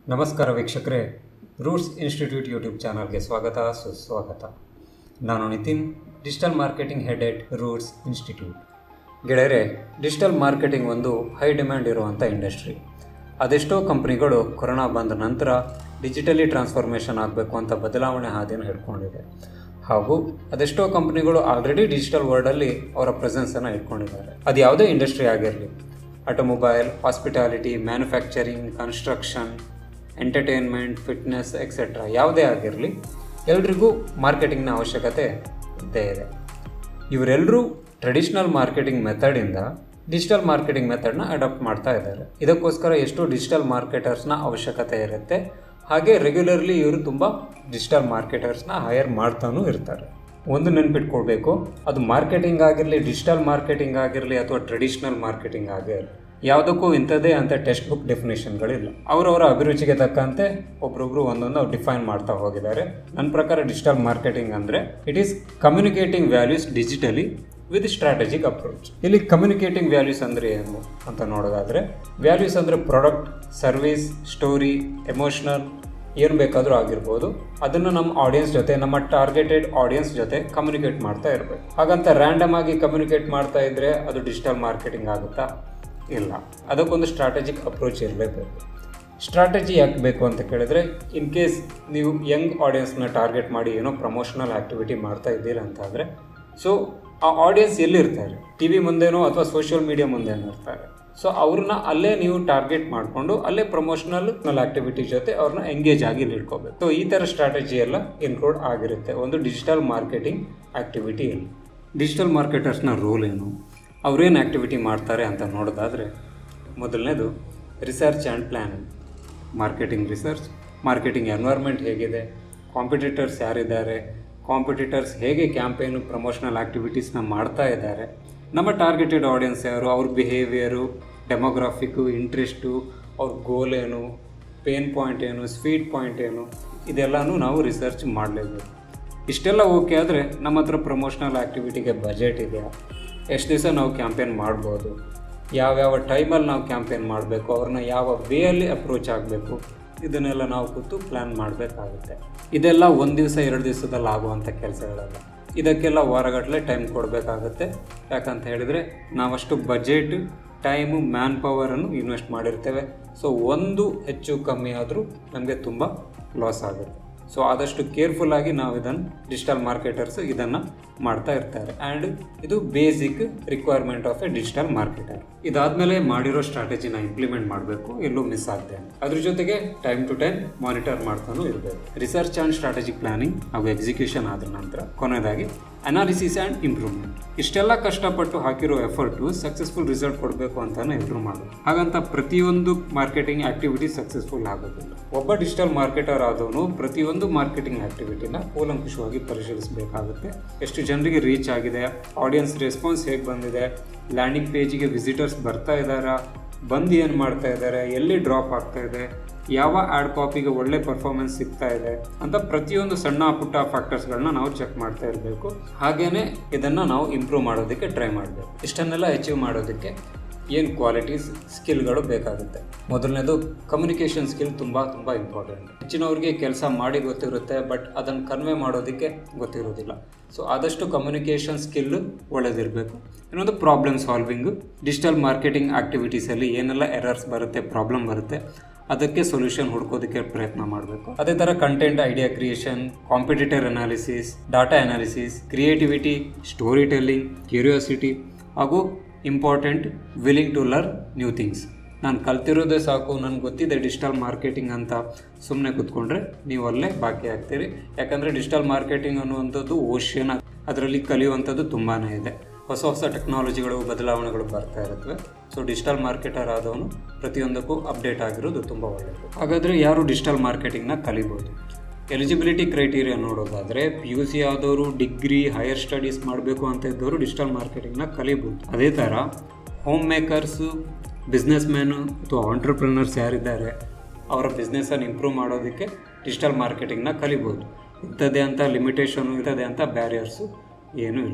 ನಮಸ್ಕಾರ ವೀಕ್ಷಕರೇ roots institute YouTube ಚಾನಲ್ಗೆ ಸ್ವಾಗತ ಸುಸ್ವಾಗತ ನಾನು Nitin digital marketing head at Roots institute ಗೆಳೆಯರೆ ಡಿಜಿಟಲ್ ಮಾರ್ಕೆಟಿಂಗ್ ಒಂದು ಹೈ ಡಿಮ್ಯಾಂಡ್ ಇರುವಂಥ ಇಂಡಸ್ಟ್ರಿ ಅದೆಷ್ಟೋ ಕಂಪ್ನಿಗಳು ಕೊರೋನಾ ಬಂದ ನಂತರ ಡಿಜಿಟಲಿ ಟ್ರಾನ್ಸ್ಫಾರ್ಮೇಷನ್ ಆಗಬೇಕು ಅಂತ ಬದಲಾವಣೆ ಹಾದಿಯನ್ನು ಹಿಡ್ಕೊಂಡಿದೆ ಹಾಗೂ ಅದೆಷ್ಟೋ ಕಂಪ್ನಿಗಳು ಆಲ್ರೆಡಿ ಡಿಜಿಟಲ್ ವರ್ಲ್ಡಲ್ಲಿ ಅವರ ಪ್ರೆಸೆನ್ಸನ್ನು ಇಟ್ಕೊಂಡಿದ್ದಾರೆ ಅದು ಯಾವುದೇ ಇಂಡಸ್ಟ್ರಿ ಆಗಿರಲಿ automobile hospitality manufacturing construction entertainment fitness etcetera ಯಾವುದೇ ಆಗಿರಲಿ ಎಲ್ರಿಗೂ ಮಾರ್ಕೆಟಿಂಗ್ನ ಅವಶ್ಯಕತೆ ಇದ್ದೇ ಇದೆ ಇವರೆಲ್ಲರೂ ಟ್ರೆಡಿಷ್ನಲ್ ಮಾರ್ಕೆಟಿಂಗ್ ಮೆಥಡಿಂದ ಡಿಜಿಟಲ್ ಮಾರ್ಕೆಟಿಂಗ್ ಮೆಥಡ್ನ ಅಡಾಪ್ಟ್ ಮಾಡ್ತಾ ಇದ್ದಾರೆ ಇದಕ್ಕೋಸ್ಕರ ಎಷ್ಟು ಡಿಜಿಟಲ್ ಮಾರ್ಕೆಟರ್ಸ್ನ ಅವಶ್ಯಕತೆ ಇರುತ್ತೆ ಹಾಗೆ ರೆಗ್ಯುಲರ್ಲಿ ಇವರು ತುಂಬ ಡಿಜಿಟಲ್ ಮಾರ್ಕೆಟರ್ಸ್ನ ಹೈಯರ್ ಮಾಡ್ತಾನೂ ಇರ್ತಾರೆ ಒಂದು ನೆನ್ಪಿಟ್ಕೊಳ್ಬೇಕು ಅದು ಮಾರ್ಕೆಟಿಂಗ್ ಆಗಿರಲಿ ಡಿಜಿಟಲ್ ಮಾರ್ಕೆಟಿಂಗ್ ಆಗಿರಲಿ ಅಥವಾ ಟ್ರೆಡಿಷ್ನಲ್ ಮಾರ್ಕೆಟಿಂಗ್ ಆಗಿರಲಿ ಯಾವುದಕ್ಕೂ ಇಂಥದ್ದೇ ಅಂತ ಟೆಕ್ಸ್ಟ್ ಬುಕ್ ಡೆಫಿನೇಷನ್ಗಳಿಲ್ಲ ಅವರವರ ಅಭಿರುಚಿಗೆ ತಕ್ಕಂತೆ ಒಬ್ರೊಬ್ರು ಒಂದೊಂದು ಡಿಫೈನ್ ಮಾಡ್ತಾ ಹೋಗಿದ್ದಾರೆ ನನ್ನ ಪ್ರಕಾರ ಡಿಜಿಟಲ್ ಮಾರ್ಕೆಟಿಂಗ್ ಅಂದರೆ it is communicating values digitally with strategic approach ಇಲ್ಲಿ ಕಮ್ಯುನಿಕೇಟಿಂಗ್ ವ್ಯಾಲ್ಯೂಸ್ ಅಂದರೆ ಏನು ಅಂತ ನೋಡೋದಾದರೆ ವ್ಯಾಲ್ಯೂಸ್ ಅಂದರೆ ಪ್ರಾಡಕ್ಟ್ ಸರ್ವಿಸ್ ಸ್ಟೋರಿ ಎಮೋಷ್ನಲ್ ಏನು ಬೇಕಾದರೂ ಆಗಿರ್ಬೋದು ಅದನ್ನು ನಮ್ಮ ಆಡಿಯನ್ಸ್ ಜೊತೆ ನಮ್ಮ ಟಾರ್ಗೆಟೆಡ್ ಆಡಿಯನ್ಸ್ ಜೊತೆ ಕಮ್ಯುನಿಕೇಟ್ ಮಾಡ್ತಾ ಇರಬೇಕು ಹಾಗಂತ ರ್ಯಾಂಡಮ್ ಆಗಿ ಕಮ್ಯುನಿಕೇಟ್ ಮಾಡ್ತಾ ಇದ್ದರೆ ಅದು ಡಿಜಿಟಲ್ ಮಾರ್ಕೆಟಿಂಗ್ ಆಗುತ್ತಾ ಇಲ್ಲ ಅದಕ್ಕೊಂದು ಸ್ಟ್ರಾಟಜಿಕ್ ಅಪ್ರೋಚ್ ಇರಲೇಬೇಕು ಸ್ಟ್ರಾಟಜಿ ಯಾಕೆ ಬೇಕು ಅಂತ ಕೇಳಿದ್ರೆ ಇನ್ ಕೇಸ್ ನೀವು ಯಂಗ್ ಆಡಿಯನ್ಸ್ನ ಟಾರ್ಗೆಟ್ ಮಾಡಿ ಏನೋ ಪ್ರಮೋಷನಲ್ ಆ್ಯಕ್ಟಿವಿಟಿ ಮಾಡ್ತಾ ಇದ್ದೀರಾ ಅಂತಾದರೆ ಸೊ ಆ ಆಡಿಯನ್ಸ್ ಎಲ್ಲಿರ್ತಾರೆ ಟಿ ವಿ ಮುಂದೆನೋ ಅಥವಾ ಸೋಷಿಯಲ್ ಮೀಡಿಯಾ ಮುಂದೆನೋ ಇರ್ತಾರೆ ಸೊ ಅವ್ರನ್ನ ಅಲ್ಲೇ ನೀವು ಟಾರ್ಗೆಟ್ ಮಾಡಿಕೊಂಡು ಅಲ್ಲೇ ಪ್ರಮೋಷನಲ್ ಆಕ್ಟಿವಿಟಿ ಜೊತೆ ಅವ್ರನ್ನ ಎಂಗೇಜ್ ಆಗಿ ಇಟ್ಕೋಬೇಕು ಸೊ ಈ ಥರ ಸ್ಟ್ರಾಟಜಿ ಎಲ್ಲ ಇನ್ಕ್ಲೂಡ್ ಆಗಿರುತ್ತೆ ಒಂದು ಡಿಜಿಟಲ್ ಮಾರ್ಕೆಟಿಂಗ್ ಆ್ಯಕ್ಟಿವಿಟಿಯಲ್ಲಿ ಡಿಜಿಟಲ್ ಮಾರ್ಕೆಟರ್ಸ್ನ ರೋಲ್ ಏನು ಅವ್ರೇನು ಆ್ಯಕ್ಟಿವಿಟಿ ಮಾಡ್ತಾರೆ ಅಂತ ನೋಡೋದಾದರೆ ಮೊದಲನೇದು research and planning marketing research marketing environment ಹೇಗಿದೆ ಕಾಂಪಿಟೇಟರ್ಸ್ ಯಾರಿದ್ದಾರೆ ಕಾಂಪಿಟೇಟರ್ಸ್ ಹೇಗೆ ಕ್ಯಾಂಪೇನು ಪ್ರಮೋಷನಲ್ ಆ್ಯಕ್ಟಿವಿಟೀಸ್ನ ಮಾಡ್ತಾ ಇದ್ದಾರೆ ನಮ್ಮ ಟಾರ್ಗೆಟೆಡ್ ಆಡಿಯನ್ಸ್ ಯಾರು ಅವ್ರ ಬಿಹೇವಿಯರು ಡೆಮೋಗ್ರಾಫಿಕ್ಕು ಇಂಟ್ರೆಸ್ಟು ಅವ್ರ ಗೋಲ್ ಏನು ಪೇನ್ ಪಾಯಿಂಟ್ ಏನು ಸ್ವೀಟ್ ಪಾಯಿಂಟ್ ಏನು ಇದೆಲ್ಲನೂ ನಾವು ರಿಸರ್ಚ್ ಮಾಡಲೇಬೇಕು ಇಷ್ಟೆಲ್ಲ ಓಕೆ ಆದರೆ ನಮ್ಮ ಹತ್ರ ಪ್ರಮೋಷನಲ್ ಆ್ಯಕ್ಟಿವಿಟಿಗೆ ಬಜೆಟ್ ಇದೆಯಾ ಎಷ್ಟು ದಿವಸ ನಾವು ಕ್ಯಾಂಪೇನ್ ಮಾಡ್ಬೋದು ಯಾವ್ಯಾವ ಟೈಮಲ್ಲಿ ನಾವು ಕ್ಯಾಂಪೇನ್ ಮಾಡಬೇಕು ಅವ್ರನ್ನ ಯಾವ ವೇಯಲ್ಲಿ ಅಪ್ರೋಚ್ ಆಗಬೇಕು ಇದನ್ನೆಲ್ಲ ನಾವು ಕೂತು ಪ್ಲ್ಯಾನ್ ಮಾಡಬೇಕಾಗುತ್ತೆ ಇದೆಲ್ಲ ಒಂದು ದಿವಸ ಎರಡು ದಿವಸದಲ್ಲಿ ಆಗುವಂಥ ಕೆಲಸಗಳಲ್ಲ ಇದಕ್ಕೆಲ್ಲ ವಾರಗಟ್ಟಲೆ ಟೈಮ್ ಕೊಡಬೇಕಾಗುತ್ತೆ ಯಾಕಂತ ಹೇಳಿದರೆ ನಾವಷ್ಟು ಬಜೆಟ್ ಟೈಮು ಮ್ಯಾನ್ ಪವರನ್ನು ಇನ್ವೆಸ್ಟ್ ಮಾಡಿರ್ತೇವೆ ಸೊ ಒಂದು ಹೆಚ್ಚು ಕಮ್ಮಿ ಆದರೂ ನಮಗೆ ತುಂಬ ಲಾಸ್ ಆಗುತ್ತೆ ಸೊ ಆದಷ್ಟು ಕೇರ್ಫುಲ್ಲಾಗಿ ನಾವು ಇದನ್ನು ಡಿಜಿಟಲ್ ಮಾರ್ಕೆಟರ್ಸ್ ಇದನ್ನು ಮಾಡ್ತಾ ಇರ್ತಾರೆ ಆ್ಯಂಡ್ ಇದು basic requirement of a digital marketer ಇದಾದಮೇಲೆ ಮಾಡಿರೋ ಸ್ಟ್ರಾಟಜಿನ ಇಂಪ್ಲಿಮೆಂಟ್ ಮಾಡಬೇಕು ಎಲ್ಲೂ ಮಿಸ್ ಆಗದೆ ಅದ್ರ ಜೊತೆಗೆ ಟೈಮ್ ಟು ಟೈಮ್ ಮಾನಿಟರ್ ಮಾಡ್ತಾನೂ ಇರಬೇಕು ರಿಸರ್ಚ್ ಆ್ಯಂಡ್ ಸ್ಟ್ರಾಟಜಿಕ್ ಪ್ಲಾನಿಂಗ್ ಹಾಗೂ ಎಕ್ಸಿಕ್ಯೂಷನ್ ಆದ ನಂತರ ಕೊನೆಯದಾಗಿ ಅನಾಲಿಸಿಸ್ ಆ್ಯಂಡ್ ಇಂಪ್ರೂವ್ಮೆಂಟ್ ಇಷ್ಟೆಲ್ಲ ಕಷ್ಟಪಟ್ಟು ಹಾಕಿರೋ ಎಫರ್ಟು ಸಕ್ಸಸ್ಫುಲ್ ರಿಸಲ್ಟ್ ಕೊಡಬೇಕು ಅಂತಾನೆ ಎಲ್ಲರೂ ಮಾಡೋದು ಹಾಗಂತ ಪ್ರತಿಯೊಂದು ಮಾರ್ಕೆಟಿಂಗ್ ಆಕ್ಟಿವಿಟಿ ಸಕ್ಸಸ್ಫುಲ್ ಆಗೋದಿಲ್ಲ ಒಬ್ಬ ಡಿಜಿಟಲ್ ಮಾರ್ಕೆಟರ್ ಆದವನು ಪ್ರತಿಯೊಂದು ಮಾರ್ಕೆಟಿಂಗ್ ಆಕ್ಟಿವಿಟಿನ ಕೂಲಂಕುಷವಾಗಿ ಪರಿಶೀಲಿಸಬೇಕಾಗುತ್ತೆ ಎಷ್ಟು ಜನರಿಗೆ ರೀಚ್ ಆಗಿದೆ ಆಡಿಯನ್ಸ್ ರೆಸ್ಪಾನ್ಸ್ ಹೇಗೆ ಬಂದಿದೆ ಲ್ಯಾಂಡಿಂಗ್ ಪೇಜಿಗೆ ವಿಸಿಟರ್ಸ್ ಬರ್ತಾ ಇದ್ದಾರಾ ಬಂದು ಏನು ಮಾಡ್ತಾ ಇದ್ದಾರೆ ಎಲ್ಲಿ ಡ್ರಾಪ್ ಆಗ್ತಾ ಇದೆ ಯಾವ ಆ್ಯಡ್ ಕಾಪಿಗೆ ಒಳ್ಳೆ ಪರ್ಫಾರ್ಮೆನ್ಸ್ ಸಿಗ್ತಾ ಇದೆ ಅಂತ ಪ್ರತಿಯೊಂದು ಸಣ್ಣ ಪುಟ್ಟ ಫ್ಯಾಕ್ಟರ್ಸ್ಗಳನ್ನ ನಾವು ಚೆಕ್ ಮಾಡ್ತಾ ಇರಬೇಕು ಹಾಗೇನೆ ಇದನ್ನು ನಾವು ಇಂಪ್ರೂವ್ ಮಾಡೋದಕ್ಕೆ ಟ್ರೈ ಮಾಡಬೇಕು ಇಷ್ಟನ್ನೆಲ್ಲ ಅಚೀವ್ ಮಾಡೋದಕ್ಕೆ ಏನು ಕ್ವಾಲಿಟೀಸ್ ಸ್ಕಿಲ್ಗಳು ಬೇಕಾಗುತ್ತೆ ಮೊದಲನೇದು ಕಮ್ಯುನಿಕೇಷನ್ ಸ್ಕಿಲ್ ತುಂಬ ತುಂಬ ಇಂಪಾರ್ಟೆಂಟ್ ಹೆಚ್ಚಿನವ್ರಿಗೆ ಕೆಲಸ ಮಾಡಿ ಗೊತ್ತಿರುತ್ತೆ ಬಟ್ ಅದನ್ನು ಕನ್ವೆ ಮಾಡೋದಕ್ಕೆ ಗೊತ್ತಿರೋದಿಲ್ಲ ಸೊ ಆದಷ್ಟು ಕಮ್ಯುನಿಕೇಷನ್ ಸ್ಕಿಲ್ ಒಳ್ಳೆದಿರಬೇಕು ಇನ್ನೊಂದು ಪ್ರಾಬ್ಲಮ್ ಸಾಲ್ವಿಂಗು ಡಿಜಿಟಲ್ ಮಾರ್ಕೆಟಿಂಗ್ ಆ್ಯಕ್ಟಿವಿಟೀಸಲ್ಲಿ ಏನೆಲ್ಲ ಎರರ್ಸ್ ಬರುತ್ತೆ ಪ್ರಾಬ್ಲಮ್ ಬರುತ್ತೆ ಅದಕ್ಕೆ ಸೊಲ್ಯೂಷನ್ ಹುಡ್ಕೋದಕ್ಕೆ ಪ್ರಯತ್ನ ಮಾಡಬೇಕು ಅದೇ ಥರ content idea creation competitor analysis data analysis creativity storytelling curiosity ಹಾಗೂ important willing to learn new things ನಾನು ಕಲ್ತಿರೋದೇ ಸಾಕು ನನಗೆ ಗೊತ್ತಿದೆ ಡಿಜಿಟಲ್ ಮಾರ್ಕೆಟಿಂಗ್ ಅಂತ ಸುಮ್ಮನೆ ಕೂತ್ಕೊಂಡ್ರೆ ನೀವು ಅಲ್ಲೇ ಬಾಕಿ ಆಗ್ತೀರಿ ಯಾಕಂದರೆ ಡಿಜಿಟಲ್ ಮಾರ್ಕೆಟಿಂಗ್ ಅನ್ನುವಂಥದ್ದು ಓಷನ್ ಅದರಲ್ಲಿ ಕಲಿಯುವಂಥದ್ದು ತುಂಬಾ ಇದೆ ಹೊಸ ಹೊಸ ಟೆಕ್ನಾಲಜಿಗಳು ಬದಲಾವಣೆಗಳು ಬರ್ತಾ ಇರುತ್ತವೆ ಸೊ ಡಿಜಿಟಲ್ ಮಾರ್ಕೆಟರ್ ಆದವನು ಪ್ರತಿಯೊಂದಕ್ಕೂ ಅಪ್ಡೇಟ್ ಆಗಿರೋದು ತುಂಬ ಒಳ್ಳೆಯದು ಹಾಗಾದರೆ ಯಾರು ಡಿಜಿಟಲ್ ಮಾರ್ಕೆಟಿಂಗ್ನ ಕಲಿಬೋದು ಎಲಿಜಿಬಿಲಿಟಿ ಕ್ರೈಟೀರಿಯಾ ನೋಡೋದಾದರೆ ಪಿ ಯು ಸಿ ಆದವರು ಡಿಗ್ರಿ ಹೈಯರ್ ಸ್ಟಡೀಸ್ ಮಾಡಬೇಕು ಅಂತ ಇದ್ದವರು ಡಿಜಿಟಲ್ ಮಾರ್ಕೆಟಿಂಗ್ನ ಕಲಿಬೋದು ಅದೇ ಥರ ಹೋಮ್ ಮೇಕರ್ಸು ಬಿಸ್ನೆಸ್ ಮ್ಯಾನು ಅಥವಾ ಆಂಟ್ರಪ್ರಿನರ್ಸ್ ಯಾರಿದ್ದಾರೆ ಅವರ ಬಿಸ್ನೆಸ್ಸನ್ನು ಇಂಪ್ರೂವ್ ಮಾಡೋದಕ್ಕೆ ಡಿಜಿಟಲ್ ಮಾರ್ಕೆಟಿಂಗ್ನ ಕಲಿಬೋದು ಇಂಥದ್ದೇ ಅಂತ ಲಿಮಿಟೇಷನು ಇಂಥದ್ದೇ ಅಂತ ಬ್ಯಾರಿಯರ್ಸು ಏನೂ ಇಲ್ಲ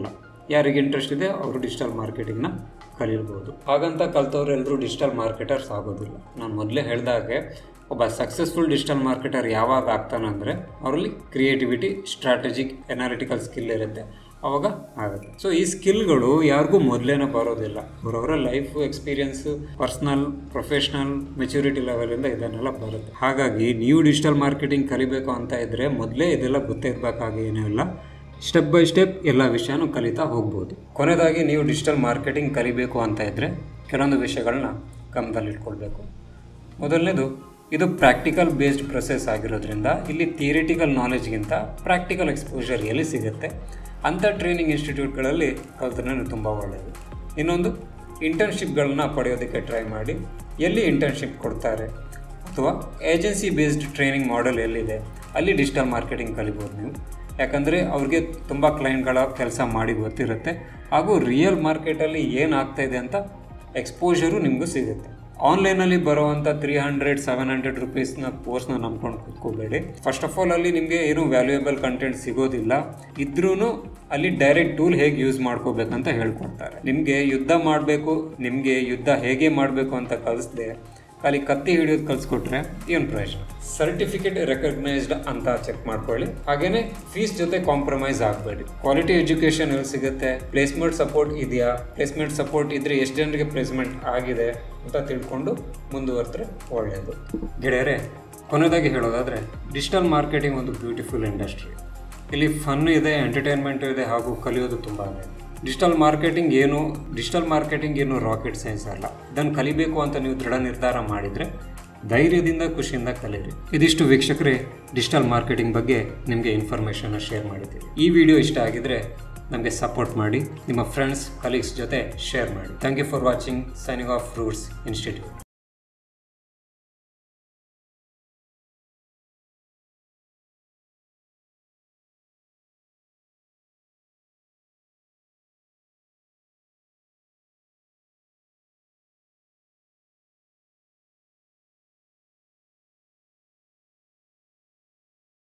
ಯಾರಿಗೆ ಇಂಟ್ರೆಸ್ಟ್ ಇದೆ ಅವರು ಡಿಜಿಟಲ್ ಮಾರ್ಕೆಟಿಂಗ್ನ ಕಲಿಯಬಹುದು ಹಾಗಂತ ಕಲ್ತವ್ರೆಲ್ಲರೂ ಡಿಜಿಟಲ್ ಮಾರ್ಕೆಟರ್ಸ್ ಆಗೋದಿಲ್ಲ ನಾನು ಮೊದಲೇ ಹೇಳಿದಾಗೆ ಒಬ್ಬ ಸಕ್ಸಸ್ಫುಲ್ ಡಿಜಿಟಲ್ ಮಾರ್ಕೆಟರ್ ಯಾವಾಗ ಆಗ್ತಾನಂದರೆ ಅವರಲ್ಲಿ ಕ್ರಿಯೇಟಿವಿಟಿ ಸ್ಟ್ರಾಟಜಿಕ್ ಎನಾಲಿಟಿಕಲ್ ಸ್ಕಿಲ್ ಇರುತ್ತೆ ಅವಾಗ ಆಗುತ್ತೆ ಸೊ ಈ ಸ್ಕಿಲ್ಗಳು ಯಾರಿಗೂ ಮೊದಲೇನೆ ಬರೋದಿಲ್ಲ ಅವರವರ life experience personal professional maturity ಲೆವೆಲಿಂದ ಇದನ್ನೆಲ್ಲ ಬರುತ್ತೆ ಹಾಗಾಗಿ ನೀವು ಡಿಜಿಟಲ್ ಮಾರ್ಕೆಟಿಂಗ್ ಕಲಿಬೇಕು ಅಂತ ಇದ್ದರೆ ಮೊದಲೇ ಇದೆಲ್ಲ ಗೊತ್ತಿರಬೇಕಾಗಿ ಏನೂ ಇಲ್ಲ ಸ್ಟೆಪ್ ಬೈ ಸ್ಟೆಪ್ ಎಲ್ಲ ವಿಷಯನೂ ಕಲಿತಾ ಹೋಗ್ಬೋದು ಕೊನೆಯದಾಗಿ ನೀವು ಡಿಜಿಟಲ್ ಮಾರ್ಕೆಟಿಂಗ್ ಕಲಿಬೇಕು ಅಂತ ಇದ್ದರೆ ಕೆಲವೊಂದು ವಿಷಯಗಳನ್ನ ಗಮನದಲ್ಲಿಟ್ಕೊಳ್ಬೇಕು ಮೊದಲನೇದು ಇದು ಪ್ರಾಕ್ಟಿಕಲ್ ಬೇಸ್ಡ್ ಪ್ರೊಸೆಸ್ ಆಗಿರೋದ್ರಿಂದ ಇಲ್ಲಿ ಥಿಯರಿಟಿಕಲ್ ನಾಲೆಜ್ಗಿಂತ ಪ್ರಾಕ್ಟಿಕಲ್ ಎಕ್ಸ್ಪೋಜರ್ ಎಲ್ಲಿ ಸಿಗುತ್ತೆ ಅಂಥ ಟ್ರೈನಿಂಗ್ ಇನ್ಸ್ಟಿಟ್ಯೂಟ್ಗಳಲ್ಲಿ ಕಲ್ತ್ರೆ ತುಂಬ ಒಳ್ಳೆಯದು ಇನ್ನೊಂದು ಇಂಟರ್ನ್ಶಿಪ್ಗಳನ್ನ ಪಡೆಯೋದಕ್ಕೆ ಟ್ರೈ ಮಾಡಿ ಎಲ್ಲಿ ಇಂಟರ್ನ್ಶಿಪ್ ಕೊಡ್ತಾರೆ ಅಥವಾ ಏಜೆನ್ಸಿ ಬೇಸ್ಡ್ ಟ್ರೈನಿಂಗ್ ಮಾಡೆಲ್ ಎಲ್ಲಿದೆ ಅಲ್ಲಿ ಡಿಜಿಟಲ್ ಮಾರ್ಕೆಟಿಂಗ್ ಕಲಿಬೋದು ನೀವು ಯಾಕಂದರೆ ಅವ್ರಿಗೆ ತುಂಬ ಕ್ಲೈಂಟ್ಗಳ ಕೆಲಸ ಮಾಡಿ ಗೊತ್ತಿರುತ್ತೆ ಹಾಗೂ ರಿಯಲ್ ಮಾರ್ಕೆಟಲ್ಲಿ ಏನು ಆಗ್ತಾಯಿದೆ ಅಂತ ಎಕ್ಸ್ಪೋಜರು ನಿಮಗೂ ಸಿಗುತ್ತೆ ಆನ್ಲೈನಲ್ಲಿ ಬರುವಂಥ ತ್ರೀ ಹಂಡ್ರೆಡ್ ಸೆವೆನ್ ಹಂಡ್ರೆಡ್ ರುಪೀಸ್ನ ಕೋರ್ಸ್ನ ನಂಬ್ಕೊಂಡು ಕೂತ್ಕೋಬೇಡಿ ಫಸ್ಟ್ ಆಫ್ ಆಲ್ ಅಲ್ಲಿ ನಿಮಗೆ ಏನು ವ್ಯಾಲ್ಯೂಯಬಲ್ ಕಂಟೆಂಟ್ ಸಿಗೋದಿಲ್ಲ ಇದ್ರೂ ಅಲ್ಲಿ ಡೈರೆಕ್ಟ್ ಟೂಲ್ ಹೇಗೆ ಯೂಸ್ ಮಾಡ್ಕೋಬೇಕಂತ ಹೇಳ್ಕೊಡ್ತಾರೆ ನಿಮಗೆ ಯುದ್ಧ ಮಾಡಬೇಕು ನಿಮಗೆ ಯುದ್ಧ ಹೇಗೆ ಮಾಡಬೇಕು ಅಂತ ಕಲಿಸ್ದೆ ಖಾಲಿ ಕತ್ತಿ ಹಿಡಿಯೋದು ಕಲಿಸ್ಕೊಟ್ರೆ ಏನು ಪ್ರಯೋಜನ ಸರ್ಟಿಫಿಕೇಟ್ ರೆಕಗ್ನೈಸ್ಡ್ ಅಂತ ಚೆಕ್ ಮಾಡ್ಕೊಳ್ಳಿ ಹಾಗೇನೆ ಫೀಸ್ ಜೊತೆ ಕಾಂಪ್ರಮೈಸ್ ಆಗಬೇಡಿ ಕ್ವಾಲಿಟಿ ಎಜುಕೇಷನ್ ಎಲ್ಲಿ ಸಿಗುತ್ತೆ ಪ್ಲೇಸ್ಮೆಂಟ್ ಸಪೋರ್ಟ್ ಇದೆಯಾ ಪ್ಲೇಸ್ಮೆಂಟ್ ಸಪೋರ್ಟ್ ಇದ್ರೆ ಎಷ್ಟು ಜನರಿಗೆ ಪ್ಲೇಸ್ಮೆಂಟ್ ಆಗಿದೆ ಅಂತ ತಿಳ್ಕೊಂಡು ಮುಂದುವರೆದ್ರೆ ಒಳ್ಳೆಯದು ಗೆಳೆಯರೆ ಕೊನೆಯದಾಗಿ ಹೇಳೋದಾದರೆ ಡಿಜಿಟಲ್ ಮಾರ್ಕೆಟಿಂಗ್ ಒಂದು ಬ್ಯೂಟಿಫುಲ್ ಇಂಡಸ್ಟ್ರಿ ಇಲ್ಲಿ ಫನ್ ಇದೆ ಎಂಟರ್ಟೈನ್ಮೆಂಟು ಇದೆ ಹಾಗೂ ಕಲಿಯೋದು ತುಂಬ ಇದೆ ಡಿಜಿಟಲ್ ಮಾರ್ಕೆಟಿಂಗ್ ಏನು ಡಿಜಿಟಲ್ ಮಾರ್ಕೆಟಿಂಗ್ ಏನು ರಾಕೆಟ್ ಸೈನ್ಸ್ ಅಲ್ಲ ಇದನ್ನು ಕಲಿಬೇಕು ಅಂತ ನೀವು ದೃಢ ನಿರ್ಧಾರ ಮಾಡಿದರೆ ಧೈರ್ಯದಿಂದ ಖುಷಿಯಿಂದ ಕಲೀರಿ ಇದಿಷ್ಟು ವೀಕ್ಷಕರೇ ಡಿಜಿಟಲ್ ಮಾರ್ಕೆಟಿಂಗ್ ಬಗ್ಗೆ ನಿಮಗೆ ಇನ್ಫಾರ್ಮೇಷನ್ನ ಶೇರ್ ಮಾಡಿದ್ದೀವಿ ಈ ವಿಡಿಯೋ ಇಷ್ಟ ಆಗಿದ್ರೆ ನಮಗೆ ಸಪೋರ್ಟ್ ಮಾಡಿ ನಿಮ್ಮ ಫ್ರೆಂಡ್ಸ್ ಕಲೀಗ್ಸ್ ಜೊತೆ ಶೇರ್ ಮಾಡಿ thank you for watching signing off Roots institute